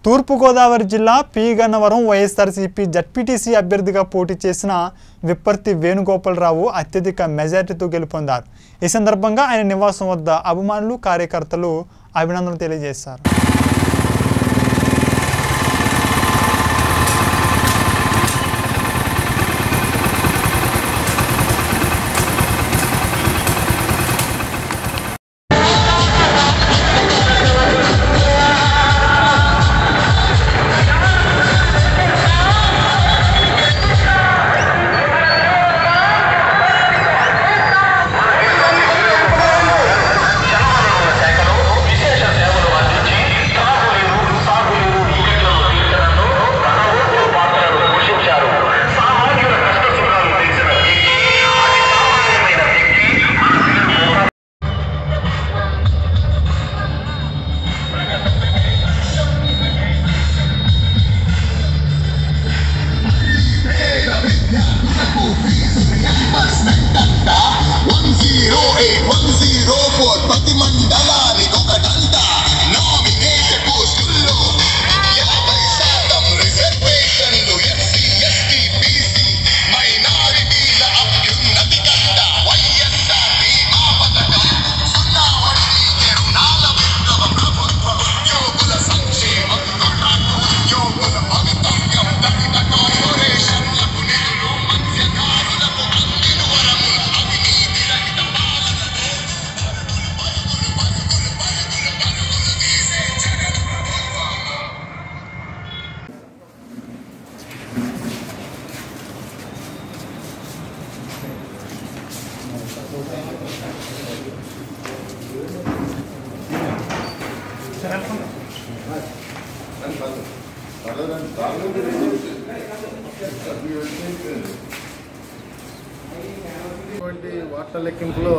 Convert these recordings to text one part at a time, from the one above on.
తూర్పుగోదావరి జిల్లా P Gannavaram YSRCP ZPTC అభ్యర్థిగా పోటీ చేసిన విప్పర్తి వేణుగోపాలరావు అత్యధిక మెజార్టీతో గెలుపొందారు ఈ సందర్భంగా ఆయన నివాసం వద్ద అభిమానులు కార్యకర్తలు అభినందనలు తెలియజేశారు one zero eight one zero four ప్రతి మండలానికి ఒకటంట నామినేటెడ్ పోస్టుల్లో యాభై శాతం రిజర్వేషన్లు ఎస్సీ ఎస్టీ బీసీ మైనారిటీల అభ్యున్నతి కంట వైఎస్ఆర్ బీమా పథకం సున్నా వడ్డీ రుణాల విప్లవం ప్రభుత్వ ఉద్యోగుల సంక్షేమం కాంట్రాక్టు ఉద్యోగుల భవితవ్యం దళిత కార్పొరేషన్లకు నిధులు మత్స్యకారులకు అందిన వరములు అవినీతి రహిత పాలనతో ఇటువంటి వార్త లెక్కింపులో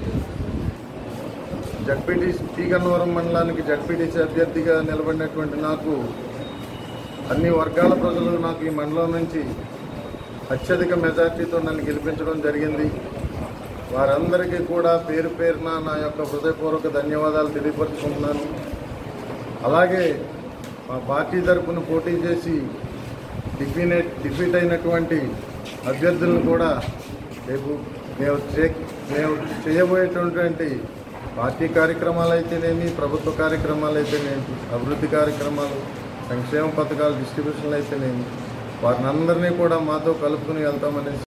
జడ్పీటీ శ్రీకన్నవరం మండలానికి జడ్పీటీసీ అభ్యర్థిగా నిలబడినటువంటి నాకు అన్ని వర్గాల ప్రజలు నాకు ఈ మండలం నుంచి అత్యధిక మెజార్టీతో నన్ను గెలిపించడం జరిగింది వారందరికీ కూడా పేరు పేరున నా యొక్క హృదయపూర్వక ధన్యవాదాలు తెలియపరుచుకుంటున్నాను అలాగే మా పార్టీ తరపున పోటీ చేసి డిఫినేట్ డిఫీట్ అయినటువంటి అభ్యర్థులను కూడా రేపు మేము చే మేము చేయబోయేటటువంటి పార్టీ కార్యక్రమాలు అయితేనేమి ప్రభుత్వ కార్యక్రమాలు అయితేనేమి అభివృద్ధి కార్యక్రమాలు సంక్షేమ పథకాలు డిస్ట్రిబ్యూషన్లు అయితేనేమి వారిని అందరినీ కూడా మాతో కలుపుకుని వెళ్తామనేసి